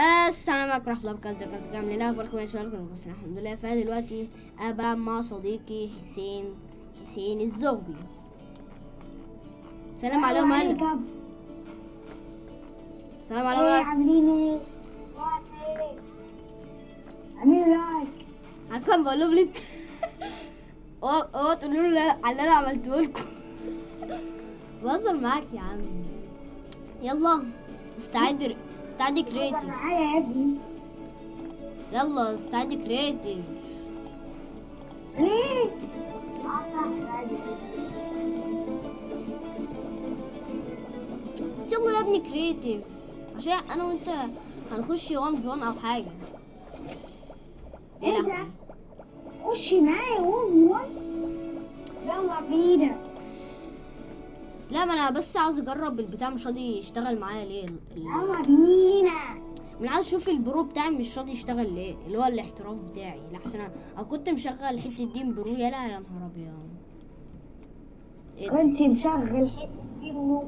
آه، السلام عليكم ورحمة الله وبركاته ازيكم ازيكم عاملين ايه اخباركم يا شباب بس الحمد لله فدلوقتي انا بلعب مع صديقي حسين حسين الزغبي سلام عليكم هلا سلام ايه عليكم هلا عاملين ايه؟ وقت ايه؟ عاملين لايك عارفين بقول لهم ليه اوعوا اوعوا تقولوا له لا- على اللي انا عملته لكم بهزر معاك يا عم يلا استعد استعد اتفضل كريتيف معايا يا ابني يلا استعد كريتيف ليه؟ عطا عادي. يلا يا ابني كريتيف عشان انا وانت هنخش 1 في 1 او حاجه ايه ايه ده؟ لهوي خشي معايا وون وون يلا بينا لا ما انا بس عاوز اجرب البتاع مش راضي يشتغل معايا ليه ال- ال- يلا بينا من عاوز اشوف البرو بتاعي مش راضي يشتغل ليه اللي هو الاحتراف بتاعي لحسن انا أنا كنت مشغل حته دين برو يا لا يا نهار ابيض ايه ده؟ كنت مشغل حته منه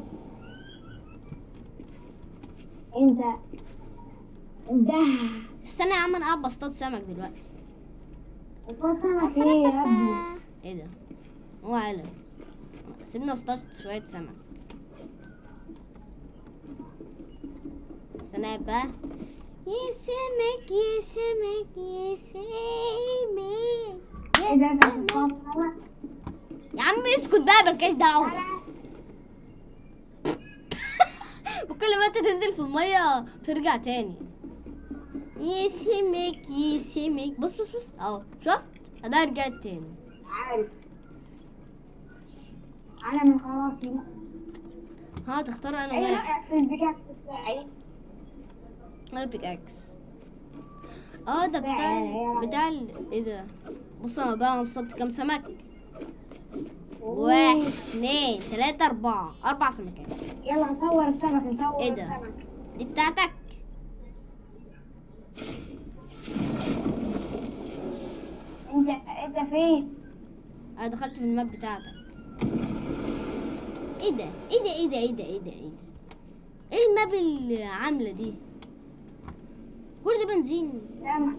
انت ده استنى يا عم انا قاعد بصطاد سمك دلوقتي وصلك ايه يا ابني؟ ايه ده هو قلم سيبنا اصطاد شويه سمك استنى بقى يا سمك يا سمك يا سمك ايه ده يا انت سمك بتصطاد سمك؟ يا عم اسكت بقى مالكاش دعوه وكل ما انت تنزل في الميه بترجع تاني يا سمك يا سمك بص بص بص اهو شفت انا رجعت تاني عارف انا من خلاص هنا ها تختار انا ايه وياك رايك في البيكاكس بتاعي؟ انا بيك اكس اه ده بتاع بتاع ال... ايه ده بص انا بقى انا اصطدت كام سمك واحد اتنين تلاتة اربعة اربع سمكات يلا نصور السمك نصور ايه ده؟ السمك دي بتاعتك انت انت فين؟ انا دخلت في الماب بتاعتك ايه ده ايه ده ايه ده ايه ده ايه ده ايه ده ايه الماب اللي عامله دي كل ده بنزين لا ما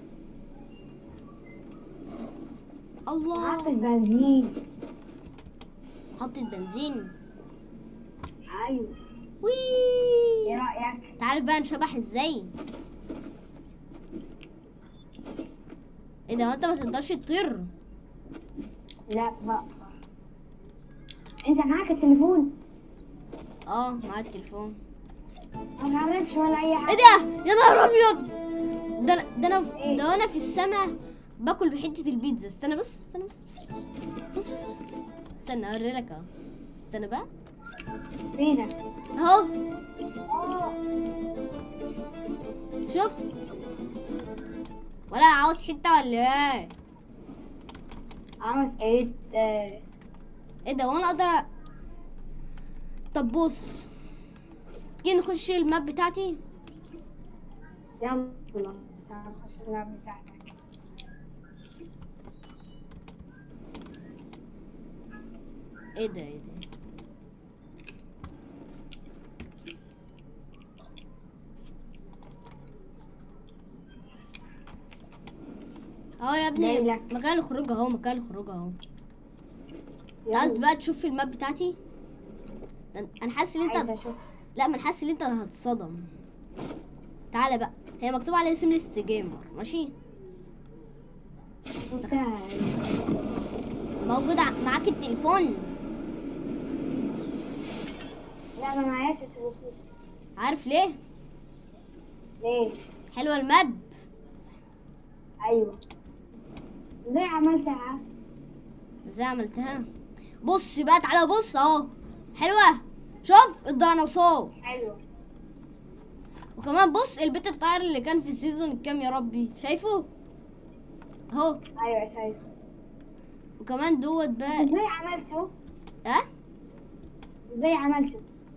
الله حاطط بنزين حطت بنزين ايوه ايه وي رايك؟ تعرف بقى نشبح ازاي ايه ده هو انت ما تقدرش تطير لا بقى انت معاك التليفون؟ اه معايا التليفون ما تعرفش ولا اي ايه حاجه ده يا نهار ابيض ده أنا- ده انا في- ده انا في السماء باكل بحته البيتزا استنى بس استنى بس بس بس, بس. استنى اوري لك اهو استنى بقى فينك؟ اهو اه شفت ولا عاوز حته ولا ايه عاوز ايه؟ آه، ايه ده وانا اقدر أ- طب بص تيجي نخش الماب بتاعتي يلا تعال نخش اللعبة بتاعتك ايه ده ايه ده اهو يا ابني جايلك. مكان الخروج اهو مكان الخروج اهو عايز يلا. بقى تشوف في الماب بتاعتي ده انا حاسس ان انت عايز هتص... أشوف. لا ما انا حاسس ان انت هتتصدم تعالى بقى هي مكتوب عليها اسم ليست جيمر ماشي شفتها. موجود ع- معاك التليفون لا ما معياش التليفون عارف ليه ليه؟ حلوه الماب ايوه ازاي عملتها؟ ازاي عملتها بص بقى تعالى بص اهو حلوه شوف الديناصور حلوة وكمان بص البيت الطاير اللي كان في السيزون الكام يا ربي شايفه اهو ايوه شايف وكمان دوت بقى ازاي عملته؟ اه ازاي عملته؟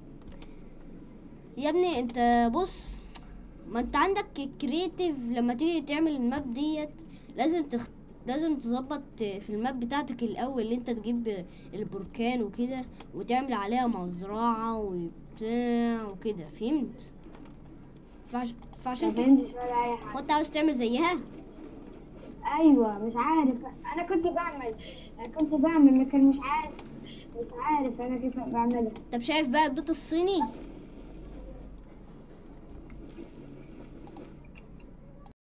يا ابني انت بص ما انت عندك كرييتيف لما تيجي تعمل الماب ديت لازم تخ... لازم تظبط في الماب بتاعتك الاول اللي انت تجيب البركان وكده وتعمل عليها مزرعة وبتاع وكده فهمت فعش... ما فعشان كده فهمتش ولا اي حاجه وانت عاوز تعمل زيها ايوه مش عارف انا كنت بعمل انا كنت بعمل لكن مش عارف مش عارف انا كيف بعملها طب شايف بقى البيض الصيني